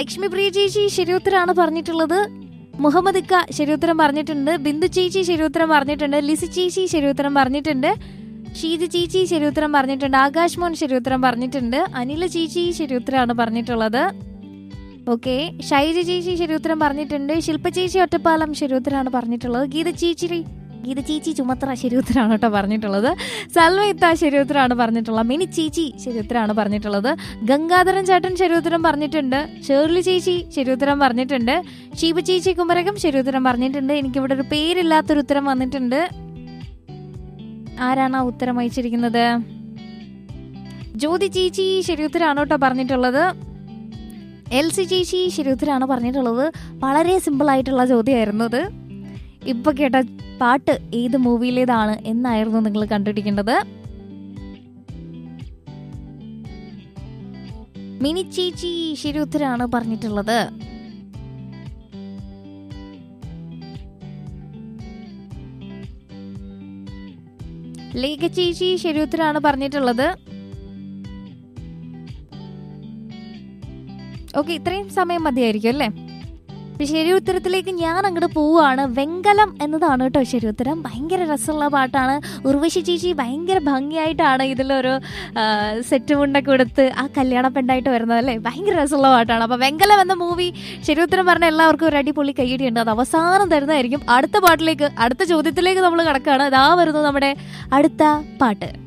ലക്ഷ്മി പ്രിയ ചേച്ചി ശരിയുത്തരാണ് പറഞ്ഞിട്ടുള്ളത് മുഹമ്മദ് ഇക്ക ശരിയുത്തരം പറഞ്ഞിട്ടുണ്ട് ബിന്ദു ചേച്ചി ശരിയുത്തരം പറഞ്ഞിട്ടുണ്ട് ലിസി ചേച്ചി ശരിയുത്തരം പറഞ്ഞിട്ടുണ്ട് ഷീജ ചേച്ചി ശരിയുത്തരം പറഞ്ഞിട്ടുണ്ട് ആകാശ് മോൻ ശരിയുത്തരം പറഞ്ഞിട്ടുണ്ട് അനില ചേച്ചി ശരിയുത്തരാണ് പറഞ്ഞിട്ടുള്ളത് ഓക്കെ ഷൈജ ചേച്ചി ശരിയുത്തരം പറഞ്ഞിട്ടുണ്ട് ശില്പ ചേച്ചി ഒറ്റപ്പാലം ശരിയുത്തരാണ് പറഞ്ഞിട്ടുള്ളത് ഗീത ചേച്ചി ഗീത ചേച്ചി ചുമത്ര ശരിയുത്തരാണ് കേട്ടോ പറഞ്ഞിട്ടുള്ളത് സൽവയിത്ത ശരിയുത്തരാണ് പറഞ്ഞിട്ടുള്ളത് മിനി ചേച്ചി ശരിയുത്തരാണ് പറഞ്ഞിട്ടുള്ളത് ഗംഗാധരൻ ചേട്ടൻ ശരിയുത്തരം പറഞ്ഞിട്ടുണ്ട് ഷേർലി ചേച്ചി ശരിയുത്തരം പറഞ്ഞിട്ടുണ്ട് ഷീബ ചേച്ചി കുമരകം ശരിയുത്തരം പറഞ്ഞിട്ടുണ്ട് എനിക്കിവിടെ ഒരു പേരില്ലാത്തൊരു ഉത്തരം വന്നിട്ടുണ്ട് ആരാണ് ആ ഉത്തരം അയച്ചിരിക്കുന്നത് ജ്യോതി ചേച്ചി ശരിയുത്തരാണ് കേട്ടോ പറഞ്ഞിട്ടുള്ളത് എൽ സി ചേച്ചി ശരിയുത്തരാണ് പറഞ്ഞിട്ടുള്ളത് വളരെ സിമ്പിൾ ആയിട്ടുള്ള ചോദ്യമായിരുന്നു അത് ഇപ്പൊ കേട്ട പാട്ട് ഏത് മൂവിയിലേതാണ് എന്നായിരുന്നു നിങ്ങൾ കണ്ടുപിടിക്കേണ്ടത് മിനി ചേച്ചി ശരിയുത്തരാണ് പറഞ്ഞിട്ടുള്ളത് ലേഖ ചേച്ചി ശരിയുത്തരാണ് പറഞ്ഞിട്ടുള്ളത് ഓക്കെ ഇത്രയും സമയം മതിയായിരിക്കും അല്ലേ അപ്പൊ ശരി ഉത്തരത്തിലേക്ക് ഞാൻ അങ്ങോട്ട് പോവുകയാണ് വെങ്കലം എന്നതാണ് കേട്ടോ ശരി ഉത്തരം ഭയങ്കര രസമുള്ള പാട്ടാണ് ഉർവശി ചേച്ചി ഭയങ്കര ഭംഗിയായിട്ടാണ് ഇതിലൊരു ആ, സെറ്റ് മുണ്ടൊക്കെ കൊടുത്ത് ആ കല്യാണ പെണ്ണായിട്ട് വരുന്നത് അല്ലേ ഭയങ്കര രസമുള്ള പാട്ടാണ് അപ്പൊ വെങ്കലം എന്ന മൂവി ശരി ഉത്തരം പറഞ്ഞ എല്ലാവർക്കും ഒരു അടിപൊളി കയ്യടിയുണ്ട് അത് അവസാനം തരുന്നതായിരിക്കും അടുത്ത പാട്ടിലേക്ക് അടുത്ത ചോദ്യത്തിലേക്ക് നമ്മൾ കിടക്കുകയാണ് ഇതാ വരുന്നു നമ്മുടെ അടുത്ത പാട്ട്